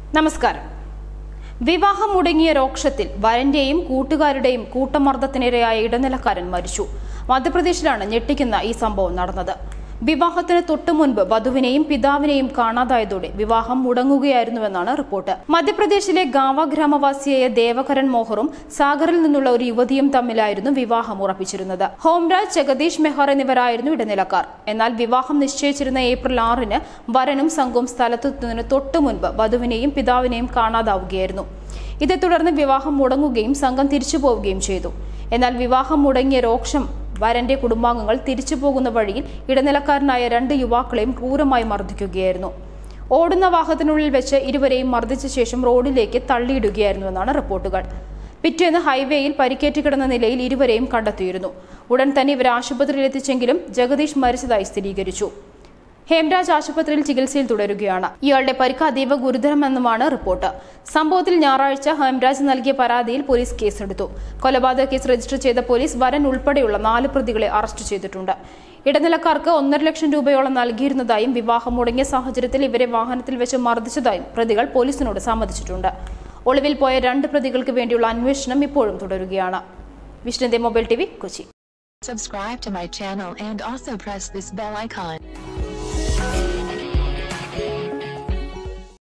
നമസ്കാരം വിവാഹം മുടങ്ങിയ രോക്ഷത്തിൽ വരന്റെയും കൂട്ടുകാരുടെയും കൂട്ടമർദ്ദത്തിനിരയായ ഇടനിലക്കാരൻ മരിച്ചു മധ്യപ്രദേശിലാണ് ഞെട്ടിക്കുന്ന ഈ സംഭവം നടന്നത് വിവാഹത്തിന് തൊട്ടു മുൻപ് വധുവിനെയും പിതാവിനെയും കാണാതായതോടെ വിവാഹം മുടങ്ങുകയായിരുന്നുവെന്നാണ് റിപ്പോർട്ട് മധ്യപ്രദേശിലെ ഗാവ ഗ്രാമവാസിയായ ദേവകരൻ മോഹറും സാഗറിൽ നിന്നുള്ള ഒരു യുവതിയും തമ്മിലായിരുന്നു വിവാഹം ഉറപ്പിച്ചിരുന്നത് ഹോംരാജ് ജഗദീഷ് മെഹർ എന്നിവരായിരുന്നു ഇടനിലക്കാർ എന്നാൽ വിവാഹം നിശ്ചയിച്ചിരുന്ന ഏപ്രിൽ ആറിന് വരനും സംഘവും സ്ഥലത്തെത്തുന്നതിന് തൊട്ടു മുൻപ് വധുവിനെയും പിതാവിനെയും കാണാതാവുകയായിരുന്നു ഇതേ തുടർന്ന് വിവാഹം മുടങ്ങുകയും സംഘം തിരിച്ചു പോവുകയും ചെയ്തു എന്നാൽ വിവാഹം മുടങ്ങിയ രോക്ഷം വരന്റെ കുടുംബാംഗങ്ങൾ തിരിച്ചു പോകുന്ന വഴിയിൽ ഇടനിലക്കാരനായ രണ്ട് യുവാക്കളെയും ക്രൂരമായി മർദ്ദിക്കുകയായിരുന്നു ഓടുന്ന വാഹനത്തിനുള്ളിൽ വെച്ച് ഇരുവരെയും മർദ്ദിച്ച ശേഷം റോഡിലേക്ക് തള്ളിയിടുകയായിരുന്നുവെന്നാണ് റിപ്പോർട്ടുകൾ പിറ്റേന്ന് ഹൈവേയിൽ പരിക്കേറ്റ് കിടന്ന നിലയിൽ ഇരുവരെയും കണ്ടെത്തിയിരുന്നു ഉടൻ തന്നെ ഇവരെ ആശുപത്രിയിൽ എത്തിച്ചെങ്കിലും ജഗദീഷ് മരിച്ചതായി സ്ഥിരീകരിച്ചു ഹേംരാജ് ആശുപത്രിയിൽ ചികിത്സയിൽ തുടരുകയാണ് ഇയാളുടെ പരിക്ക് അതീവ ഗുരുതരമെന്നുമാണ് റിപ്പോർട്ട് സംഭവത്തിൽ ഞായറാഴ്ച ഹേംരാജ് നൽകിയ പരാതിയിൽ പോലീസ് കേസെടുത്തു കൊലപാതക കേസ് രജിസ്റ്റർ ചെയ്ത പോലീസ് വരൻ ഉൾപ്പെടെയുള്ള നാല് പ്രതികളെ അറസ്റ്റ് ചെയ്തിട്ടുണ്ട് ഇടനിലക്കാർക്ക് ഒന്നര ലക്ഷം രൂപയോളം നൽകിയിരുന്നതായും വിവാഹം മുടങ്ങിയ സാഹചര്യത്തിൽ ഇവരെ വാഹനത്തിൽ വെച്ച് മർദ്ദിച്ചതായും പ്രതികൾ പോലീസിനോട് സമ്മതിച്ചിട്ടുണ്ട് ഒളിവിൽ പോയ രണ്ട് പ്രതികൾക്ക് വേണ്ടിയുള്ള അന്വേഷണം ഇപ്പോഴും തുടരുകയാണ് വിഷ്ണുന്റെ mobile T V Kochi Subscribe to my channel and also press this bell icon.